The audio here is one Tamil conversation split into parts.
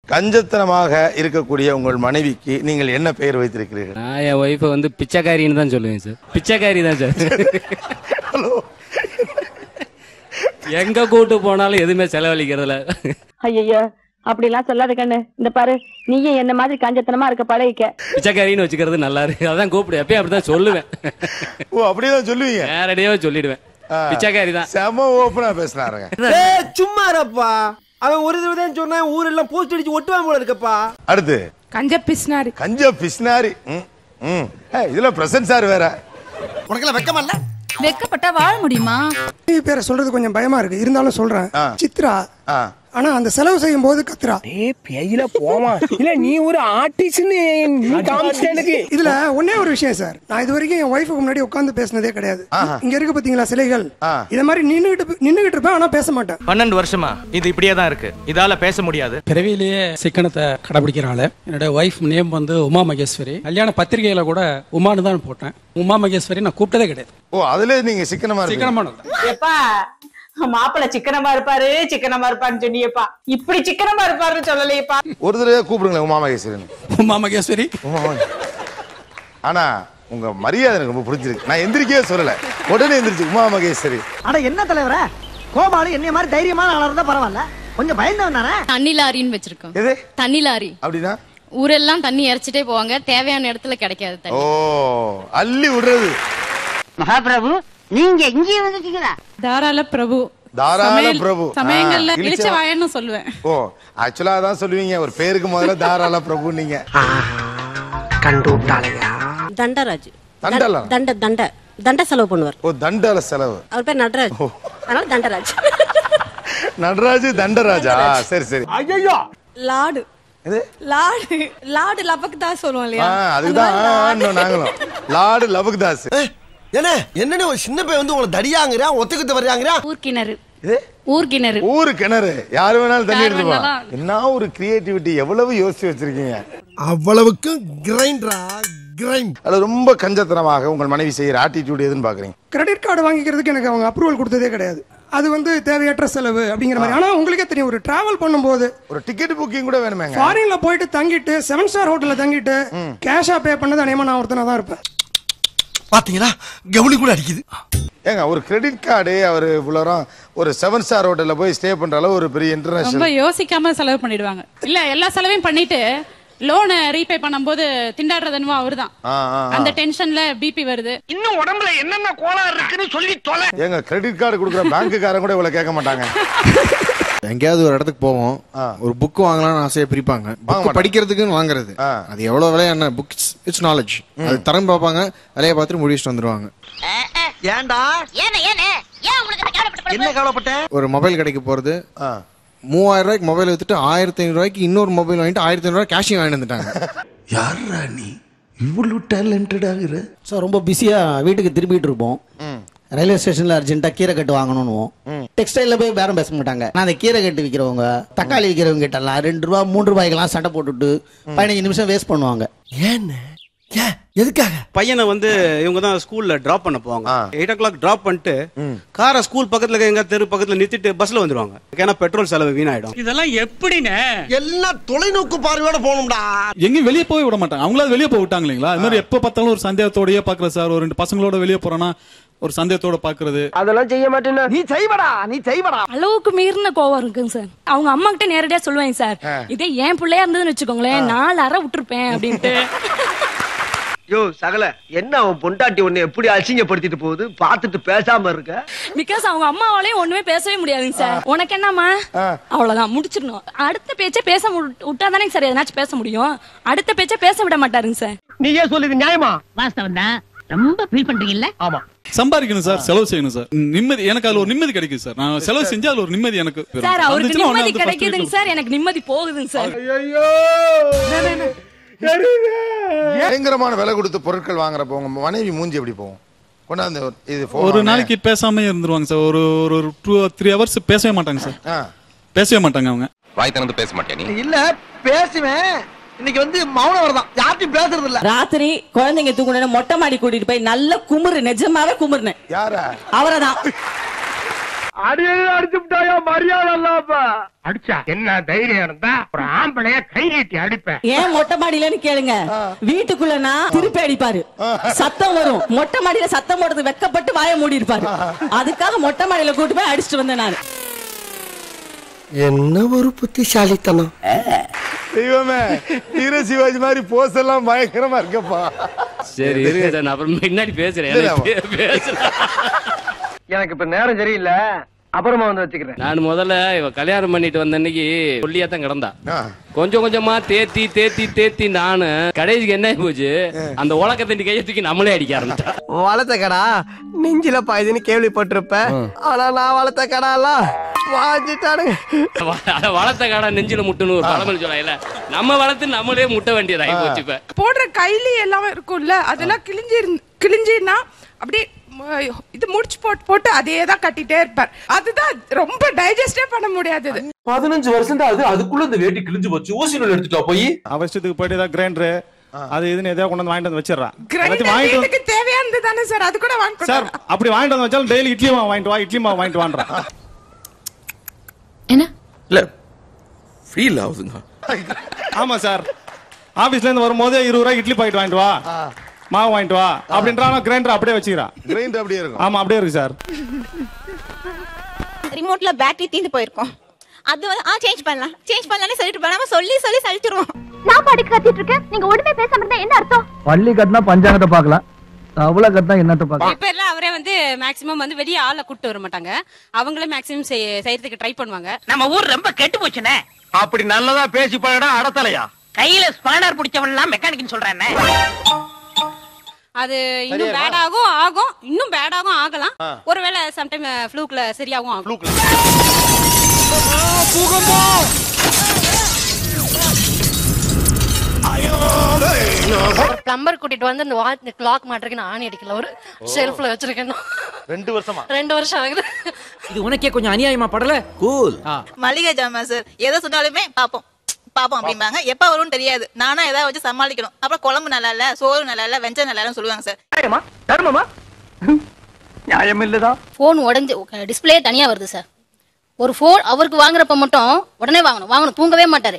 கஞ்சத்தனமாக இருக்கக்கூடிய உங்கள் மனைவிக்கு நீங்கள் என்ன பெயர் வைத்திருக்கிறீர்கள் நான் என் ஒய்ஃபை வந்து பிச்சைக்காரின்னு தான் சொல்லுவேன் சார் பிச்சைக்காரி தான் சார் ஹலோ எங்க கூட்டு போனாலும் எதுவுமே செலவழிக்கிறதுல ஐயோ அப்படிலாம் சொல்லாத கண்ணு இந்த பாரு நீயும் என்ன மாதிரி கஞ்சத்தனமா இருக்க பழகிக்க பிச்சைக்காரின்னு வச்சுக்கிறது நல்லா இருக்கு அதான் கூப்பிடு எப்பயும் அப்படிதான் சொல்லுவேன் ஓ அப்படிதான் சொல்லுவீங்க நேரடியாவே சொல்லிடுவேன் பிச்சைக்காரி தான் செம ஓப்பனா பேசினாருங்க சும்மா இருப்பா அவன் ஒரு தடவை தான் சொன்னான் ஊரெல்லாம் போஸ்ட் அடிச்சு ஒட்டுவான் போல இருக்கப்பா அடுத்து கஞ்ச பிஸ்னாரி கஞ்ச பிஸ்னாரி ம், ம். ஏய், இதுல பிரசன்ட் சார் வேற உனக்கெல்லாம் வெக்கமா இல்ல வெக்கப்பட்டா வாழ முடியுமா பேரை சொல்றது கொஞ்சம் பயமா இருக்கு இருந்தாலும் சொல்றேன் ஆ. சித்ரா ஆ. ஆனா அந்த செலவு செய்யும் போது கத்துறா ஏ பேயில போமா இல்ல நீ ஒரு ஆர்டிஸ்ட்னு நீ காமிச்சிட்ட எனக்கு இதுல ஒன்னே ஒரு விஷயம் சார் நான் இது வரைக்கும் என் ஒய்ஃபுக்கு முன்னாடி உட்கார்ந்து பேசினதே கிடையாது இங்க இருக்கு பாத்தீங்களா சிலைகள் ஆ. இத மாதிரி நின்னுகிட்டு நின்னுகிட்டு இருப்பேன் ஆனா பேச மாட்டேன் பன்னெண்டு வருஷமா இது இப்படியே தான் இருக்கு இதால பேச முடியாது பிறவியிலேயே சிக்கனத்தை கடைபிடிக்கிற ஆளு என்னோட ஒய்ஃப் நேம் வந்து உமா மகேஸ்வரி கல்யாண பத்திரிகையில கூட உமான்னு தான் போட்டேன் உமா மகேஸ்வரி நான் கூப்பிட்டதே கிடையாது ஓ அதுல நீங்க சிக்கனமா இருக்கீங்க சிக்கனமானது எப்பா மாப்பிள்ள சிக்கனமா இருப்பாரு சிக்கனமா இருப்பான்னு சொன்னியப்பா இப்படி சிக்கனமா இருப்பாருன்னு சொல்லலையப்பா ஒரு தடவை கூப்பிடுங்களேன் உமா மகேஸ்வரன் உமா மகேஸ்வரி உமா மகே- ஆனா உங்க மரியாதை எனக்கு ரொம்ப பிடிச்சிருக்கு நான் எந்திரிக்கவே சொல்லல உடனே எந்திரிச்சு உமா மகேஸ்வரி அட என்ன தலைவர கோபாலு என்னைய மாதிரி தைரியமான ஆளா இருந்தா பரவாயில்ல கொஞ்சம் பயந்தவன் தானே தண்ணி லாரின்னு வச்சிருக்கோம் எது தண்ணி லாரி அப்படின்னா ஊரெல்லாம் தண்ணி இறைச்சிட்டே போவாங்க தேவையான இடத்துல கிடைக்காது ஓ தண்ணி அள்ளி விடுறது மகாபிரபு நீங்க இங்கேயே வந்துட்டீங்களா தாராள பிரபு தாராள பிரபு சமயங்கள்ல ஆ, இளிச்ச- இழிச்ச வாயன்னு சொல்லுவேன் ஓ ஆக்சுவலா தான் சொல்லுவீங்க ஒரு பேருக்கு முதல்ல தாராள பிரபு நீங்க கண்டு விட்டாளையா தண்டராஜ் தண்டலா தண்ட தண்ட தண்ட செலவு பண்ணுவார் ஓ தண்டால செலவு அவர் பேர் நடராஜ் அதனால தண்டராஜ் நடராஜ் தண்டராஜா சரி சரி ஐயோ லாடு எது? லாடு லாடு லபக்கு தான் சொல்லுவோம் ஆ அதுதான் ஆ, நாங்களும் லார்டு லபக்தாஸ் என்ன என்னன்னு ஒரு சின்ன பையன் வந்து உங்களை தடியாங்கிறான் ஒத்துக்கிட்டு வர்றாங்கிறான் ஊர் கிணறு இது ஊர் கிணறு ஊரு கிணறு யாரு வேணாலும் தண்ணி யார் எடுத்துப்பா வேணாலும். என்ன ஒரு கிரியேட்டிவிட்டி எவ்வளவு யோசிச்சு வச்சிருக்கீங்க அவ்வளவுக்கு கிரைண்டரா கிரைண்ட் அது ரொம்ப கஞ்சத்தனமாக உங்கள் மனைவி செய்யற ஆட்டிடியூட் எதுன்னு பாக்குறீங்க கிரெடிட் கார்டு வாங்கிக்கிறதுக்கு எனக்கு அவங்க அப்ரூவல் கொடுத்ததே கிடையாது அது வந்து தேவையற்ற செலவு அப்படிங்கிற மாதிரி ஆனா உங்களுக்கே தெரியும் ஒரு டிராவல் பண்ணும்போது ஒரு டிக்கெட் புக்கிங் கூட வேணுமேங்க ஃபாரின்ல போயிட்டு தங்கிட்டு செவன் ஸ்டார் ஹோட்டல்ல தங்கிட்டு கேஷா பே பண்ணது அநேகமா நான் ஒருத்தனா தான் இருப்பேன் பாத்தீங்களா கவுனி கூட அடிக்குது ஏங்க ஒரு கிரெடிட் கார்டு அவர் இவ்வளோ ஒரு செவன் ஸ்டார் ஹோட்டல்ல போய் ஸ்டே பண்ற அளவு ஒரு பெரிய ரொம்ப இன்டர்நேஷனல் யோசிக்காம செலவு பண்ணிடுவாங்க இல்ல எல்லா செலவையும் பண்ணிட்டு லோனை ரீபே பண்ணும்போது திண்டாடுறது என்னவோ அவர்தான் அந்த டென்ஷன்ல பிபி வருது இன்னும் உடம்புல என்னென்ன கோளாறு இருக்குன்னு சொல்லி தொலை ஏங்க கிரெடிட் கார்டு கொடுக்குற பேங்க்குக்காரன் கூட இவ்வளவு கேட்க மாட்டாங்க எங்கேயாவது ஒரு இடத்துக்கு போவோம் ஒரு புக் வாங்கலாம்னு ஆசையை பிரிப்பாங்க புக் மாட்டாங்க. படிக்கிறதுக்குன்னு வாங்குறது அது எவ்வளவு விலை என்ன புக் இட்ஸ் நாலேஜ் அது தரம் பார்ப்பாங்க விலையை பார்த்துட்டு முடிச்சுட்டு வந்துருவாங்க ஏன்டா ஏனே ஏனே ஏன் உங்களுக்கு என்ன கவலைப்பட்ட ஒரு மொபைல் கடைக்கு போறது மூவாயிரம் ரூபாய்க்கு மொபைல் வித்துட்டு ஆயிரத்தி ஐநூறு ரூபாய்க்கு இன்னொரு மொபைல் வாங்கிட்டு ஆயிரத்தி ஐநூறு ரூபாய் கேஷையும் வாங்கிட்டு வந்துட்டாங்க யாரா நீ இவ்வளவு டேலண்டட் ஆகுற சார் ரொம்ப பிஸியா வீட்டுக்கு திரும்பிட்டு இருப்போம் ரயில்வே ஸ்டேஷன்ல அர்ஜென்ட்டா கீரை கட்டு வாங்கணும்னுவோம் டெக்ஸ்டைல்ல போய் பேரம் பேச மாட்டாங்க நான் அந்த கீரை கட்டு விற்கிறவங்க தக்காளி விற்கிறவங்க கிட்டலாம் ரெண்டு ரூபா மூன்று ரூபாய்க்கெல்லாம் சண்டை போட்டுட்டு பதினஞ்சு நிமிஷம் வேஸ்ட் பண்ணுவாங்க ஏன்னு ஏன் எதுக்காக பையனை வந்து இவங்க தான் ஸ்கூல்ல டிராப் பண்ண போவாங்க எயிட் ஓ கிளாக் டிராப் பண்ணிட்டு காரை ஸ்கூல் பக்கத்துல இருக்க எங்க தெரு பக்கத்துல நிறுத்திட்டு பஸ்ல வந்துருவாங்க ஏன்னா பெட்ரோல் செலவு வீணாயிடும் இதெல்லாம் எப்படின்னு எல்லாம் தொலைநோக்கு பார்வையோட போகணும்டா எங்கேயும் வெளியே போய் விட மாட்டாங்க அவங்களாவது வெளியே போய் விட்டாங்க இல்லைங்களா அது மாதிரி எப்போ பார்த்தாலும் ஒரு சந்தேகத்தோடயே பாக்குற சார் ஒரு ரெண்டு பசங்களோட வெளியே போறோன்னா ஒரு சந்தேகத்தோட பாக்குறது அதெல்லாம் செய்ய மாட்டேன்னா நீ செய்வடா நீ செய்வடா அளவுக்கு மீறின கோவம் இருக்குங்க சார் அவங்க அம்மா கிட்ட நேரடியா சொல்லுவாங்க சார் இதே என் பிள்ளையா இருந்ததுன்னு வச்சுக்கோங்களேன் நாலு அரை விட்டுருப்பேன் அப்படின்ட்டு யோ சகல என்ன அவன் பொண்டாட்டி உன்னை எப்படி அசிங்கப்படுத்திட்டு போகுது பார்த்துட்டு பேசாம இருக்க பிகாஸ் அவங்க அம்மாவாலையும் ஒண்ணுமே பேசவே முடியாதுங்க சார் உனக்கு என்னம்மா அவ்வளவுதான் முடிச்சிடணும் அடுத்த பேச்சை பேச விட்டா தானே சார் எதனாச்சும் பேச முடியும் அடுத்த பேச்சை பேச விட மாட்டாருங்க சார் நீயே சொல்லுது நியாயமா வாஸ்தவம் தான் ரொம்ப ஃபீல் பண்றீங்கல்ல ஆமா சம்பாதிக்கணும் சார் செலவு செய்யணும் சார் நிம்மதி எனக்கு அதுல ஒரு நிம்மதி கிடைக்கும் சார் நான் செலவு செஞ்சா அதுல ஒரு நிம்மதி எனக்கு பெரும். சார் அவருக்கு வந்துச்சுன்னா உடனே நிம்மதி வந்து first கிடைக்குதுங்க வீட்டுல- சார் எனக்கு நிம்மதி போகுதுங்க சார் பயங்கரமான விலை கொடுத்து பொருட்கள் வாங்குறப்போ உங்க மனைவி மூஞ்சி எப்படி போகும் கொண்டாந்து ஒரு- இது phone ஒரு வாங்க. நாளைக்கு பேசாம இருந்துருவாங்க சார் ஒரு ஒரு டூ த்ரீ ஹவர்ஸ் பேசவே மாட்டாங்க சார் ஆ. பேசவே மாட்டாங்க அவங்க வாய் திறந்து பேச மாட்டேன் நீ இல்ல பேசுவேன் இன்னைக்கு வந்து மௌனம் வரதான் யார்ட்டையும் பேசுறது இல்ல ராத்திரி குழந்தைங்க தூங்குன மொட்டை மாடி கூட்டிட்டு போய் நல்ல குமுறு நிஜமாவே குமுறுனேன் யாரா அவரைதான் அடியே அடிச்சுட்டாயா மரியாதை இல்லாம அடிச்சா என்ன தைரியம் இருந்தா ஒரு ஆம்பளைய கை நீட்டி அடிப்பேன் ஏன் மொட்டை மாடியிலன்னு கேளுங்க வீட்டுக்குள்ளனா திருப்பி அடிப்பாரு சத்தம் வரும் மொட்டை மாடியில சத்தம் போடுறது வெக்கப்பட்டு வாய மூடி இருப்பாரு அதுக்காக மொட்டை மாடியில கூட்டு போய் அடிச்சுட்டு வந்தேன் நான் என்ன ஒரு புத்திசாலித்தனம் தெய்வமே வீர சிவாஜி மாதிரி போஸ் எல்லாம் பயங்கரமா இருக்கப்பா சரி இருங்க சார் நான் அப்புறம் பின்னாடி பேசுறேன் இல்ல, எனக்கு பேசுறேன் எனக்கு இப்ப நேரம் சரியில்லை அப்புறமா வந்து வச்சுக்கிறேன் நான் முதல்ல இவ கல்யாணம் பண்ணிட்டு வந்த அன்னைக்கு ஒல்லியா தான் கிடந்தா கொஞ்சம் கொஞ்சமா தேத்தி தேத்தி தேத்தி நானு கடைசிக்கு என்ன ஆகி போச்சு அந்த உலக தண்டி கையை தூக்கி நம்மளே அடிக்க ஆரம்பிச்சா வளர்த்த கடா நெஞ்சில பாயுதுன்னு கேள்விப்பட்டிருப்ப ஆனா நான் வளர்த்த கடா எல்லாம் வாஞ்சிட்டானுங்க வ- வளர்த்த காடா நெஞ்சில முட்டுன்னு ஒரு பழமொழி சொல்லல நம்ம வளர்த்து நம்மளே முட்ட வேண்டியதாகி போச்சு இப்ப போடுற கைலி எல்லாம் இருக்கும்ல அதெல்லாம் கிழிஞ்சி கிழிஞ்சின்னா அப்படியே ம- இது முடிச்சு போட்டு போட்டு அதே தான் கட்டிட்டே இருப்பார் அதுதான் ரொம்ப டைஜஸ்டே பண்ண முடியாதது பதினஞ்சு வருஷம் அது அதுக்குள்ள இந்த வேட்டி கிழிஞ்சு போச்சு ஊசி நூல் எடுத்துட்டா போய் அவசரத்துக்கு போயிட்டு ஏதாவது கிரைண்டர் அது இதுன்னு எதாவது கொண்டு வந்து வாங்கிட்டு வந்து வச்சிடறான் கிரைண்டர் வாங்கிட்டு வந்து- வீட்டுக்கு தேவையானது தானே சார் அது கூட வாங்க சார் அப்படி வாங்கிட்டு வந்து வச்சாலும் டெய்லி இட்லி மாவு வாங்கிட்டு வா இட்லி மாவு வாங்கிட்டு வான்றான் இல்ல ஃபீல் ஆகுதுங்க ஆமா சார் ஆபீஸ்ல இருந்து வரும்போது இருபது ரூபாய் இட்லி பாக்கெட் வாங்கிட்டு வா மாவு வாங்கிட்டு வா அப்படின்றான் கிரைண்டர் அப்படியே வச்சுக்கிறான் கிரைண்டர் அப்படியே இருக்கும் ஆமா அப்படியே இருக்கு சார் ரிமோட்ல பேட்டரி தீந்து போயிருக்கும் அது வந்து ஆ சேஞ்ச் பண்ணலாம் சேஞ்ச் பண்ணலாம்னு சொல்லிட்டு பண்ணாம சொல்லி சொல்லி சலிச்சிருவோம் நான் பாட்டுக்கு கத்திட்டு இருக்கேன் நீங்க ஒண்ணுமே பேசாம இருந்தா என்ன அர்த்தம் பள்ளி கட்டினா பஞ்சாங்கத்தை பார்க்கலாம் அவ்வளவு கட்டினா என்னத்த பார்க்கலாம் ரிப்பேர்ல அவரே வந்து மேக்ஸிமம் வந்து வெளிய ஆளை கூட்டு வர மாட்டாங்க அவங்களே மேக்ஸிமம் செய்யறதுக்கு ட்ரை பண்ணுவாங்க நம்ம ஊர் ரொம்ப கெட்டு போச்சுனே அப்படி நல்லதா பேசி பழடா அடத்தலையா கையில ஸ்பானர் பிடிச்சவன் எல்லாம் மெக்கானிக்னு சொல்றேன் அது இன்னும் பேட் ஆகும் ஆகும் இன்னும் பேட் ஆகும் ஆகலாம் ஒருவேளை சம்டைம் ஃப்ளூக்ல சரியாகும் ஆகும் பிளம்பர் கூட்டிட்டு வந்து இந்த வாட்ச் இந்த கிளாக் மாட்டுறதுக்கு நான் ஆணி அடிக்கல ஒரு ஷெல்ஃப்ல வச்சிருக்கேன் நான். ரெண்டு வருஷமா ரெண்டு வருஷம் ஆகுது இது உனக்கே கொஞ்சம் அநியாயமா படல கூல் மளிகை ஜாமான் சார் எதை சொன்னாலுமே பாப்போம் பாப்போம் அப்படிம்பாங்க எப்ப வரும்னு தெரியாது நானா ஏதாவது வச்சு சமாளிக்கணும் அப்புறம் குழம்பு நல்லா இல்ல சோறு நல்லா இல்ல வெஞ்சம் நல்லா இல்லன்னு சொல்லுவாங்க சார் தர்மமா நியாயம் இல்லதா ஃபோன் உடஞ்சு டிஸ்பிளே தனியா வருது சார் ஒரு ஃபோன் அவருக்கு வாங்குறப்ப மட்டும் உடனே வாங்கணும் வாங்கணும் தூங்கவே மாட்டாரு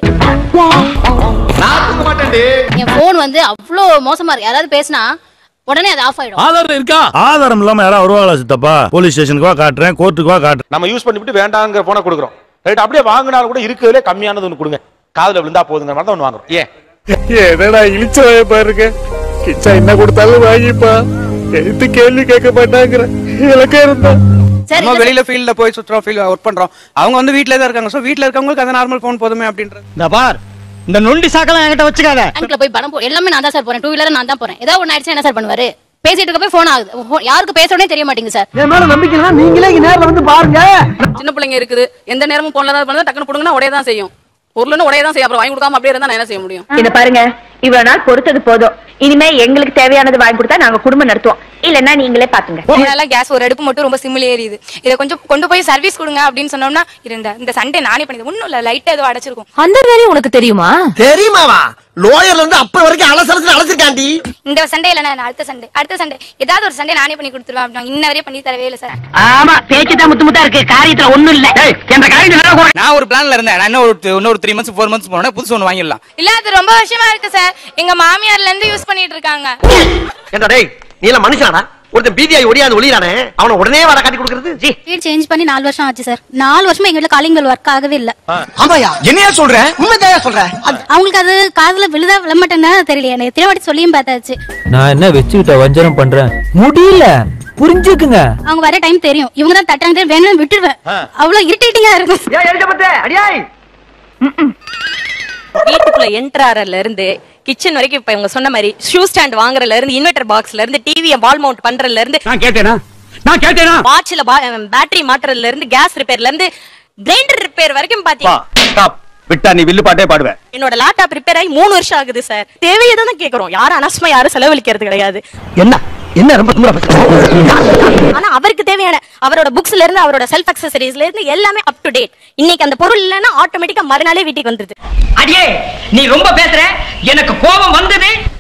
என் ஃபோன் வந்து அவ்வளோ மோசமா இருக்கு யாராவது பேசினா உடனே அது ஆஃப் ஆயிடும் ஆதாரம் இருக்கா ஆதாரம் இல்லாம யாராவது வருவாங்களா சித்தப்பா போலீஸ் ஸ்டேஷனுக்கு வா காட்டுறேன் கோர்ட்டுக்கு வா காட்டுறேன் நம்ம யூஸ் பண்ணிவிட்டு வேண்டாங்கிற போனை கொடுக்குறோம் ரைட் அப்படியே வாங்கினாலும் கூட இருக்கிறதுலே கம்மியானது ஒன்று கொடுங்க காதுல விழுந்தா போதுங்கிற மாதிரி தான் ஒன்று வாங்குறோம் ஏன் என்னடா இழிச்ச வாய்ப்பா இருக்கு கிச்சா என்ன கொடுத்தாலும் வாங்கிப்பா எடுத்து கேள்வி கேட்க மாட்டாங்கிற இலக்கா இருந்தா நம்ம வெளியில ஃபீல்ட்ல போய் சுத்துறோம் ஃபீல்ட் ஒர்க் பண்றோம் அவங்க வந்து வீட்ல தான் இருக்காங்க சோ வீட்ல இருக்கவங்களுக்கு அந்த நார்மல் ஃபோன் போதுமே அப்படின்றது இந்த பார் இந்த நொண்டி சாக்கெல்லாம் என்கிட்ட வச்சுக்காத பேங்க்ல போய் பணம் போ எல்லாமே நான் தான் சார் போறேன் டூ வீலர் நான் தான் போறேன் ஏதாவது ஒன்று ஆயிடுச்சா என்ன சார் பண்ணுவாரு பேசிட்டு இருக்க போய் ஃபோன் ஆகுது Phone- யாருக்கு பேசணும்னே தெரிய மாட்டேங்குது சார் என் மேல நம்பிக்கை இல்லைன்னா நீங்களே இங்க நேர்ல வந்து பாருங்க சின்ன பிள்ளைங்க இருக்குது எந்த நேரமும் போன்ல தான் பண்ணா டக்குனு புடுங்கன்னா உடைய தான் செய்யும் பொருள்னு உடைய தான் செய்யும் அப்புறம் வாங்கி கொடுக்காம அப்படியே இருந்தா நான் என்ன செய்ய முடியும் இத பாருங்க இவ்வளவு நாள் பொறுத்தது போதும் இனிமே எங்களுக்கு தேவையானது வாங்கி கொடுத்தா நாங்க குடும்பம் நடத்துவோம் இல்லன்னா நீங்களே பாத்துங்க இதனால கேஸ் ஒரு அடுப்பு மட்டும் ரொம்ப சிம்மில் ஏறியுது இதை கொஞ்சம் கொண்டு போய் சர்வீஸ் கொடுங்க அப்படின்னு சொன்னோம்னா இருந்த இந்த சண்டே நானே பண்ணி ஒன்னும் இல்ல லைட்டா ஏதோ அடைச்சிருக்கும் அந்த வேலையும் உனக்கு தெரியுமா தெரியுமாவா லோயர்ல இருந்து அப்ப வரைக்கும் அலசலத்துல அழைச்சிருக்காண்டி இந்த சண்டே இல்ல நான் அடுத்த சண்டே அடுத்த சண்டே ஏதாவது ஒரு சண்டே நானே பண்ணி கொடுத்துருவேன் அப்படின்னா இன்ன வரையும் பண்ணி தரவே இல்லை சார் ஆமா பேச்சு தான் முத்து முத்தா இருக்கு காரியத்துல ஒண்ணும் இல்ல என்ற காரியத்துல நான் ஒரு பிளான்ல இருந்தேன் நான் இன்னும் ஒரு இன்னொரு த்ரீ மந்த்ஸ் ஃபோர் மந்த்ஸ் போனோட புதுசு ஒன்று வாங்கிடலாம் இல்ல அது ரொம்ப வருஷமா இருக்கு சார் எங்க மாமியார்ல இருந்து யூஸ் பண்ணிட்டு இருக்காங்க ஏண்டா டேய் நீ எல்லாம் மனுஷனாடா ஒருத்தன் பீதியாய் ஒடியாது ஒளியானே அவன உடனே வர காட்டி கொடுக்கறது ஜி வீடு சேஞ்ச் பண்ணி நாலு வருஷம் ஆச்சு சார் நாலு வருஷமா எங்க வீட்டுல காலிங் பெல் ஒர்க் ஆகவே இல்ல ஆமாயா என்னையா சொல்ற உண்மைதான் சொல்ற அவங்களுக்கு அது காதுல விழுதா விழமாட்டேன்னு தெரியல எனக்கு எத்தனை வாட்டி சொல்லியும் பார்த்தாச்சு நான் என்ன வச்சுக்கிட்ட வஞ்சனம் பண்றேன் முடியல புரிஞ்சுக்குங்க அவங்க வர டைம் தெரியும் இவங்க தான் தட்டாங்க வேணும் விட்டுருவேன் அவ்வளவு இரிட்டேட்டிங்கா இருக்கும் ஏன் எலிஜபெத் அடியாய் வீட்டுக்குள்ள என்டர் ஆறதுல இருந்து கிச்சன் வரைக்கும் இப்ப இவங்க சொன்ன மாதிரி ஷூ ஸ்டாண்ட் வாங்குறதுல இருந்து இன்வெர்டர் பாக்ஸ்ல இருந்து டிவியை வால் மவுண்ட் பண்றதுல இருந்து நான் கேட்டேனா நான் கேட்டேனா வாட்ச்ல பேட்டரி மாட்டுறதுல இருந்து கேஸ் ரிப்பேர்ல இருந்து கிரைண்டர் ரிப்பேர் வரைக்கும் பாத்தீங்க ஸ்டாப் விட்டா நீ வில்லு பாட்டே பாடுவேன் என்னோட லேப்டாப் ரிப்பேர் ஆகி மூணு வருஷம் ஆகுது சார் தேவையை தான் கேக்குறோம் யாரும் அனாவசியமா யாரும் செலவழிக்கிறது கிடையாது என்ன என்ன ரொம்ப தூரம் ஆனா அவருக்கு தேவையான அவரோட புக்ஸ்ல இருந்து அவரோட செல்ஃப் அக்சசரிஸ்ல இருந்து எல்லாமே அப் டு டேட் இன்னைக்கு அந்த பொருள் இல்லைன்னா ஆட்டோமேட்டிக்கா மறுநாளே வீட்டுக்கு வந்துருது அடியே நீ ரொம்ப பேசுற எனக்கு கோபம் வந்தது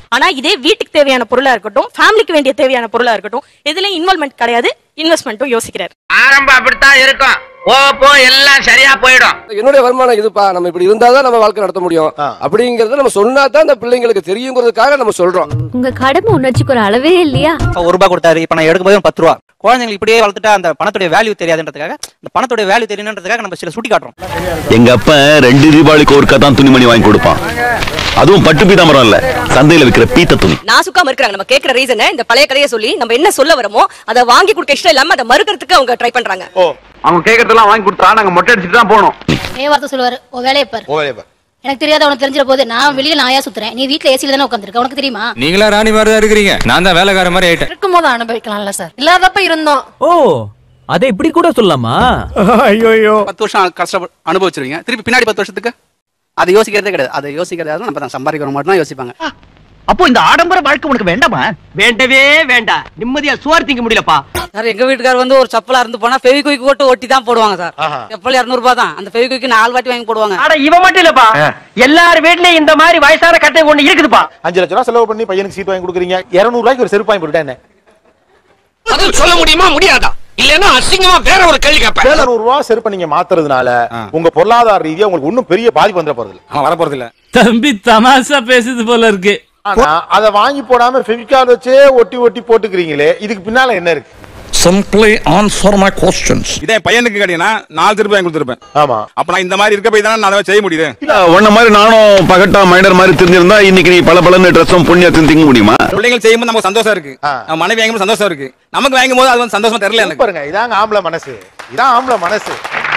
ஆனா இதே வீட்டுக்கு தேவையான பொருளா இருக்கட்டும் ஃபேமிலிக்கு வேண்டிய தேவையான பொருளா இருக்கட்டும் எதுலயும் இன்வால்மெண்ட் கிடையாது இன்வெஸ்ட்மெண்ட்டும் யோசிக்கிறாரு ஆரம்பம் அப்படித்தான் இருக்கும் போக போக எல்லாம் சரியா போயிடும் என்னுடைய வருமானம் இதுப்பா நம்ம இப்படி இருந்தாதான் நம்ம வாழ்க்கை நடத்த முடியும் அப்படிங்கறத நம்ம சொன்னா தான் அந்த பிள்ளைங்களுக்கு தெரியுங்கிறதுக்காக நம்ம சொல்றோம் உங்க கடமை உணர்ச்சிக்கு ஒரு அளவே இல்லையா ஒரு ரூபாய் கொடுத்தாரு இப்ப நான் எடுக்கும்போது பத்து ரூபா குழந்தைங்களுக்கு இப்படியே வளர்த்துட்டா அந்த பணத்துடைய வேல்யூ தெரியாதுன்றதுக்காக இந்த பணத்துடைய வேல்யூ தெரியணுன்றதுக்காக நம்ம சில சுட்டி காட்டுறோம் எங்க அப்ப ரெண்டு தீபாவளிக்கு ஒருக்கா தான் துணிமணி வாங்கி கொடுப்பான் அதுவும் பட்டு பீதாமரம் இல்ல சந்தையில விக்கிற பீத்த துணி நான் சுக்காம இருக்கிறாங்க நம்ம கேக்குற ரீசன் இந்த பழைய கதையை சொல்லி நம்ம என்ன சொல்ல வரமோ அதை வாங்கி கொடுக்க இஷ்டம் இல்லாம அதை மறுக்கிறதுக்கு அவங்க ட்ரை பண்றாங்க அவங்க கேக்குறதெல்லாம் வாங்கி கொடுத்தா நாங்க மொட்டை அடிச்சுட்டு தான் போனோம் ஏ வார்த்தை சொல்லுவாரு ஓ வேலையை பாரு ஓ வேலையை பாரு. எனக்கு தெரியாத உனக்கு தெரிஞ்சிட போது நான் வெளியில நாயா சுத்துறேன் நீ வீட்ல ஏசில தானே உட்காந்துருக்க உனக்கு தெரியுமா நீங்களா ராணி மாதிரி தான் இருக்கிறீங்க நான் தான் வேலைக்கார மாதிரி ஆயிட்டேன் இருக்கும் போது அனுபவிக்கலாம்ல சார் இல்லாதப்ப இருந்தோம் ஓ அதை இப்படி கூட சொல்லலாமா ஐயோ பத்து வருஷம் கஷ்டப்பட்டு அனுபவிச்சிருவீங்க திருப்பி பின்னாடி பத்து வருஷத்துக்கு அதை யோசிக்கிறதே கிடையாது அதை யோசிக்கிறதா நம்ம தான் சம்பாதிக்கிற மட்டும் தான் யோசிப்பாங்க அப்போ இந்த ஆடம்பர வாழ்க்கை உனக்கு வேண்டாமா வேண்டவே வேண்டாம் நிம்மதியா சோறு திங்க முடியலப்பா சார் எங்க வீட்டுக்கார் வந்து ஒரு சப்பலா இருந்து போனா ஃபெவிக்விக் போட்டு ஒட்டி தான் போடுவாங்க சார் செப்பல் இருநூறு ரூபாய் தான் அந்த ஃபெவிக்விக் நாலு வாட்டி வாங்கி போடுவாங்க அட இவன் மட்டும் இல்லப்பா எல்லார் வீட்லயும் இந்த மாதிரி வயசான கட்டை ஒண்ணு இருக்குதுப்பா அஞ்சு லட்ச ரூபா செலவு பண்ணி பையனுக்கு சீட் வாங்கி கொடுக்குறீங்க இருநூறு ரூபாய்க்கு ஒரு செருப்பு வாங்கி போட்டுட்டா என்ன பதில் சொல்ல முடியுமா முடியாதா இல்லன்னா அசிங்கமா வேற ஒரு கேள்வி கேட்பேன் எழுநூறு ரூபா செருப்பை நீங்க மாத்துறதுனால உங்க பொருளாதார ரீதியா உங்களுக்கு ஒன்னும் பெரிய பாதிப்பு வந்துட போறது இல்ல வர போறது இல்ல தம்பி தமாஷா பேசுது போல இருக்கு ஆனா அதை வாங்கி போடாம ஃபெவிகால் வச்சே ஒட்டி ஒட்டி போட்டுக்கிறீங்களே இதுக்கு பின்னால என்ன இருக்கு சிம்பிளி ஆன்சர் மை கொஸ்டின்ஸ் இதே பையனுக்கு கேட்டீங்கன்னா நாலு திருப்பி வாங்கி கொடுத்துருப்பேன் ஆமா அப்ப நான் இந்த மாதிரி இருக்க போய் தானே நான் அதை செய்ய முடியுது உன்ன மாதிரி நானும் பகட்டா மைனர் மாதிரி தெரிஞ்சிருந்தா இன்னைக்கு நீ பல பலன்னு ட்ரெஸ்ஸும் புண்ணியத்தையும் திங்க முடியுமா பிள்ளைகள் செய்யும்போது நமக்கு சந்தோஷம் இருக்கு நம்ம மனைவி வாங்கும்போது சந்தோஷம் இருக்கு நமக்கு வாங்கும் போது அது வந்து சந்தோஷம் தெரியல எனக்கு பாருங்க இதாங்க ஆம்பளை மனசு இதான் ஆம்பளை மனசு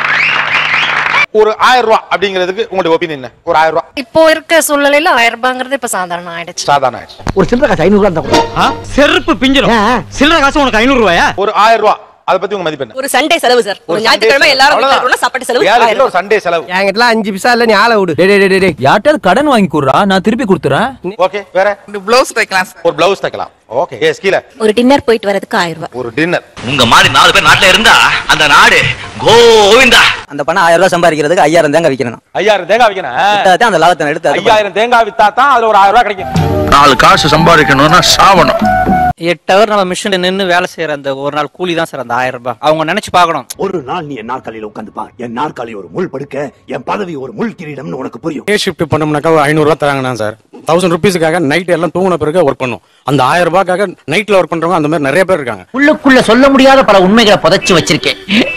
ஒரு ஆயிரம் ரூபாய் அப்படிங்கிறதுக்கு உங்களுடைய ஒப்பீனியன் என்ன ஒரு ஆயிரம் ரூபாய் இப்போ இருக்க சூழ்நிலையில ஆயிரம் ரூபாங்கிறது இப்ப சாதாரணம் ஆயிடுச்சு சாதாரண ஆயிடுச்சு ஒரு சில்லற காசு ஐநூறு ரூபா இருந்தா செருப்பு பிஞ்சிரும் சில்லற காசு உனக்கு ஐநூறு ரூபாயா ஒரு ஆயிரம் ரூபாய் அதை பத்தி உங்க மதிப்பு என்ன ஒரு சண்டே செலவு சார் ஒரு ஞாயிற்றுக்கிழமை எல்லாரும் வீட்டுல இருக்கணும்னா சாப்பாட்டு செலவு ஏழு ஆயிரம் கிலோ ஒரு சண்டே செலவு என்கிட்ட அஞ்சு பிசா இல்ல நீ ஆளை விடு டேய் டேய், டேய் டேய் யார்ட்டாவது கடன் வாங்கி கொடுறா நான் திருப்பி கொடுத்துறேன் ஓகே வேற பிளவுஸ் தைக்கலாம் ஒரு பிளவுஸ் தைக்கலாம் ஓகே எஸ் கீழே ஒரு டின்னர் போயிட்டு வரதுக்கு ஆயிரம் ரூபாய் ஒரு டின்னர் உங்க மாதிரி நாலு பேர் நாட்டுல இருந்தா அந்த நாடு கோவிந்தா அந்த பணம் ஆயிரம் ரூபாய் சம்பாதிக்கிறதுக்கு ஐயாயிரம் தேங்காய் விற்கணும் ஐயாயிரம் தேங்காய் வைக்கணும் வித்தாதான் அந்த லாபத்தை எடுத்து அது ஐயாயிரம் தேங்காய் வித்தா தான் அதுல ஒரு ஆயிரம் ரூபாய் கிடைக்கும் நாலு காசு சம்பாதிக்கணும்னா சாவணும் எட்டு ஹவர் நம்ம மிஷின்ல நின்னு வேலை செய்யற அந்த ஒரு நாள் கூலி தான் சார் அந்த ஆயிரம் ரூபாய் அவங்க நினைச்சு பார்க்கணும் ஒரு நாள் நீ என் நாற்காலியில உட்காந்துப்பா என் நாற்காலி ஒரு முள் படுக்க என் பதவி ஒரு முள் கிரீடம்னு உனக்கு புரியும் டே ஷிஃப்ட் பண்ணோம்னாக்கா ஒரு ஐநூறுரூவா தராங்கண்ணா சார் தௌசண்ட் ருபீஸுக்காக நைட் எல்லாம் தூங்கின பிறகு ஒர்க் பண்ணும் அந்த ஆயிரம் ரூபாய்க்காக நைட்ல ஒர்க் பண்றவங்க அந்த மாதிரி நிறைய பேர் இருக்காங்க உள்ளுக்குள்ள சொல்ல முடியாத பல உண்மைகளை புதைச்சு வச்சிருக்கேன்